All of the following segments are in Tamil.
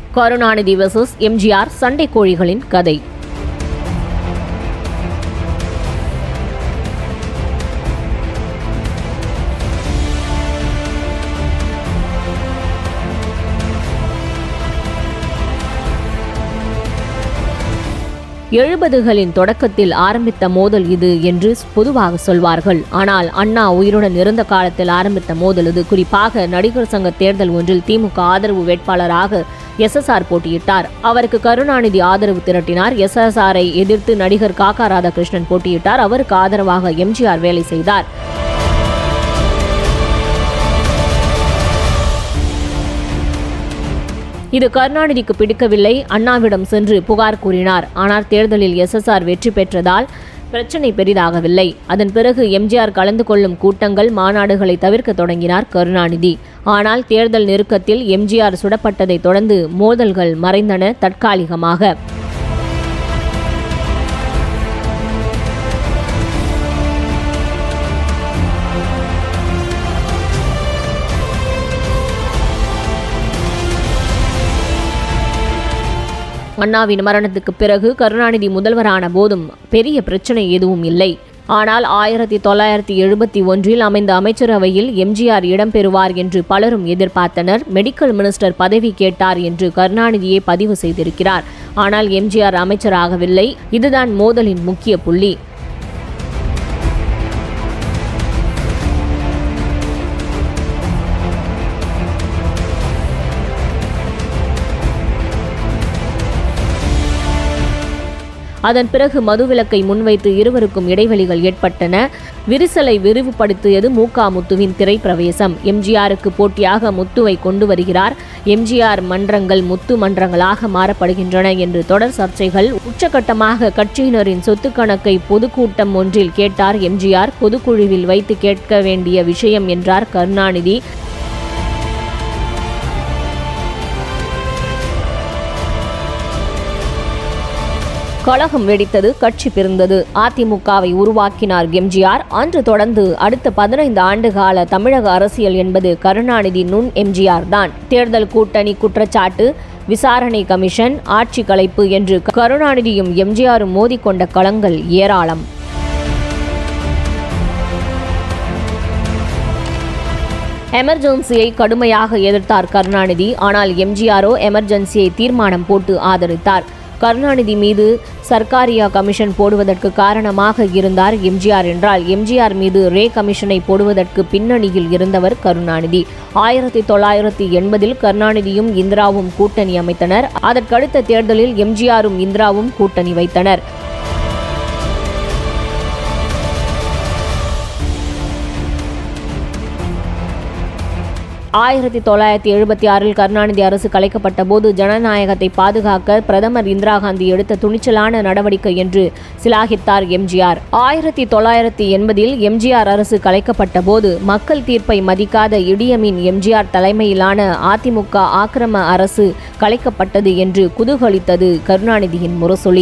கருணாநிதி வெர்சஸ் எம்ஜிஆர் சண்டை கோழிகளின் கதை எழுபதுகளின் தொடக்கத்தில் ஆரம்பித்த மோதல் இது என்று பொதுவாக சொல்வார்கள் ஆனால் அண்ணா உயிருடன் இருந்த காலத்தில் ஆரம்பித்த மோதல் இது குறிப்பாக நடிகர் சங்க தேர்தல் ஒன்றில் திமுக ஆதரவு வேட்பாளராக எஸ்எஸ்ஆர் போட்டியிட்டார் அவருக்கு கருணாநிதி ஆதரவு திரட்டினார் எஸ்எஸ்ஆரை எதிர்த்து நடிகர் காக்கா ராதாகிருஷ்ணன் போட்டியிட்டார் அவருக்கு ஆதரவாக எம்ஜிஆர் வேலை செய்தார் இது கருணாநிதிக்கு பிடிக்கவில்லை அண்ணாவிடம் சென்று புகார் கூறினார் ஆனால் தேர்தலில் எஸ்எஸ்ஆர் வெற்றி பெற்றதால் பிரச்சனை பெரிதாகவில்லை அதன் பிறகு எம்ஜிஆர் கலந்து கொள்ளும் கூட்டங்கள் மாநாடுகளை தவிர்க்க தொடங்கினார் கருணாநிதி ஆனால் தேர்தல் நெருக்கத்தில் எம்ஜிஆர் சுடப்பட்டதைத் தொடர்ந்து மோதல்கள் மறைந்தன தற்காலிகமாக அண்ணாவின் மரணத்துக்கு பிறகு கருணாநிதி முதல்வரான போதும் பெரிய பிரச்சனை எதுவும் இல்லை ஆனால் ஆயிரத்தி தொள்ளாயிரத்தி எழுபத்தி ஒன்றில் அமைந்த அமைச்சரவையில் எம்ஜிஆர் இடம்பெறுவார் என்று பலரும் எதிர்பார்த்தனர் மெடிக்கல் மினிஸ்டர் பதவி கேட்டார் என்று கருணாநிதியே பதிவு செய்திருக்கிறார் ஆனால் எம்ஜிஆர் அமைச்சராகவில்லை இதுதான் மோதலின் முக்கிய புள்ளி அதன் பிறகு மதுவிலக்கை முன்வைத்து இருவருக்கும் இடைவெளிகள் ஏற்பட்டன விரிசலை விரிவுபடுத்தியது மூகா முத்துவின் திரைப்பிரவேசம் எம்ஜிஆருக்கு போட்டியாக முத்துவை கொண்டு வருகிறார் எம்ஜிஆர் மன்றங்கள் முத்து மன்றங்களாக மாறப்படுகின்றன என்று தொடர் சர்ச்சைகள் உச்சகட்டமாக கட்சியினரின் சொத்து கணக்கை பொதுக்கூட்டம் ஒன்றில் கேட்டார் எம்ஜிஆர் பொதுக்குழுவில் வைத்து கேட்க வேண்டிய விஷயம் என்றார் கருணாநிதி கழகம் வெடித்தது கட்சி பிரிந்தது அதிமுகவை உருவாக்கினார் எம்ஜிஆர் அன்று தொடர்ந்து அடுத்த பதினைந்து ஆண்டு கால தமிழக அரசியல் என்பது கருணாநிதி நுண் எம்ஜிஆர் தான் தேர்தல் கூட்டணி குற்றச்சாட்டு விசாரணை கமிஷன் ஆட்சி கலைப்பு என்று கருணாநிதியும் எம்ஜிஆரும் மோதிக்கொண்ட களங்கள் ஏராளம் எமர்ஜென்சியை கடுமையாக எதிர்த்தார் கருணாநிதி ஆனால் எம்ஜிஆரோ எமர்ஜென்சியை தீர்மானம் போட்டு ஆதரித்தார் கருணாநிதி மீது சர்க்காரியா கமிஷன் போடுவதற்கு காரணமாக இருந்தார் எம்ஜிஆர் என்றால் எம்ஜிஆர் மீது ரே கமிஷனை போடுவதற்கு பின்னணியில் இருந்தவர் கருணாநிதி ஆயிரத்தி தொள்ளாயிரத்தி எண்பதில் கருணாநிதியும் இந்திராவும் கூட்டணி அமைத்தனர் அதற்கடுத்த தேர்தலில் எம்ஜிஆரும் இந்திராவும் கூட்டணி வைத்தனர் ஆயிரத்தி தொள்ளாயிரத்தி எழுபத்தி ஆறில் கருணாநிதி அரசு கலைக்கப்பட்ட போது ஜனநாயகத்தை பாதுகாக்க பிரதமர் இந்திரா காந்தி எடுத்த துணிச்சலான நடவடிக்கை என்று சிலாகித்தார் எம்ஜிஆர் ஆயிரத்தி தொள்ளாயிரத்தி எண்பதில் எம்ஜிஆர் அரசு கலைக்கப்பட்ட போது மக்கள் தீர்ப்பை மதிக்காத இடியமின் எம்ஜிஆர் தலைமையிலான அதிமுக ஆக்கிரம அரசு கலைக்கப்பட்டது என்று குதூகலித்தது கருணாநிதியின் முரசொலி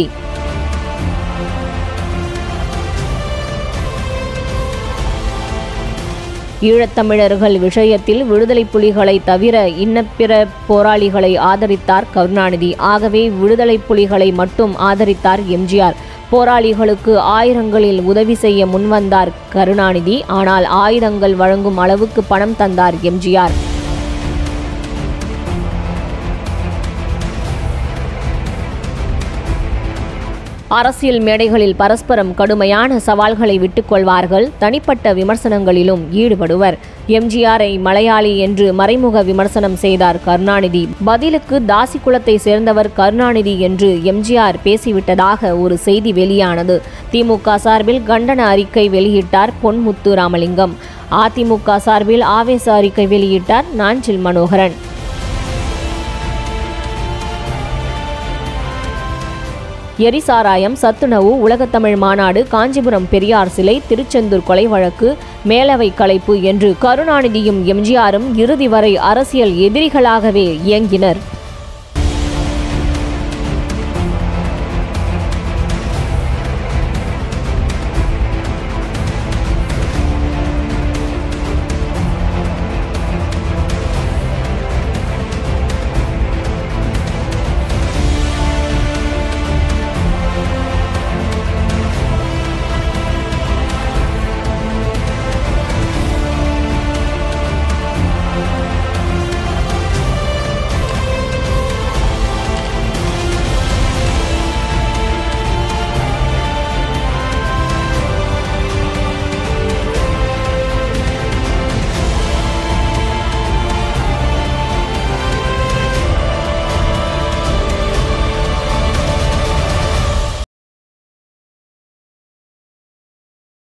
ஈழத்தமிழர்கள் விஷயத்தில் விடுதலை புலிகளை தவிர இன்னப்பிற போராளிகளை ஆதரித்தார் கருணாநிதி ஆகவே விடுதலை புலிகளை மட்டும் ஆதரித்தார் எம்ஜிஆர் போராளிகளுக்கு ஆயிரங்களில் உதவி செய்ய முன்வந்தார் கருணாநிதி ஆனால் ஆயுதங்கள் வழங்கும் அளவுக்கு பணம் தந்தார் எம்ஜிஆர் அரசியல் மேடைகளில் பரஸ்பரம் கடுமையான சவால்களை விட்டுக்கொள்வார்கள் தனிப்பட்ட விமர்சனங்களிலும் ஈடுபடுவர் எம்ஜிஆரை மலையாளி என்று மறைமுக விமர்சனம் செய்தார் கருணாநிதி பதிலுக்கு தாசி குலத்தை சேர்ந்தவர் கருணாநிதி என்று எம்ஜிஆர் பேசிவிட்டதாக ஒரு செய்தி வெளியானது திமுக சார்பில் கண்டன அறிக்கை வெளியிட்டார் பொன்முத்து ராமலிங்கம் அதிமுக சார்பில் ஆவேச அறிக்கை வெளியிட்டார் நாஞ்சில் மனோகரன் எரிசாராயம் சத்துணவு உலகத்தமிழ் மாநாடு காஞ்சிபுரம் பெரியார் சிலை திருச்செந்தூர் கொலை வழக்கு மேலவை கலைப்பு என்று கருணாநிதியும் எம்ஜிஆரும் இறுதி வரை அரசியல் எதிரிகளாகவே இயங்கினர்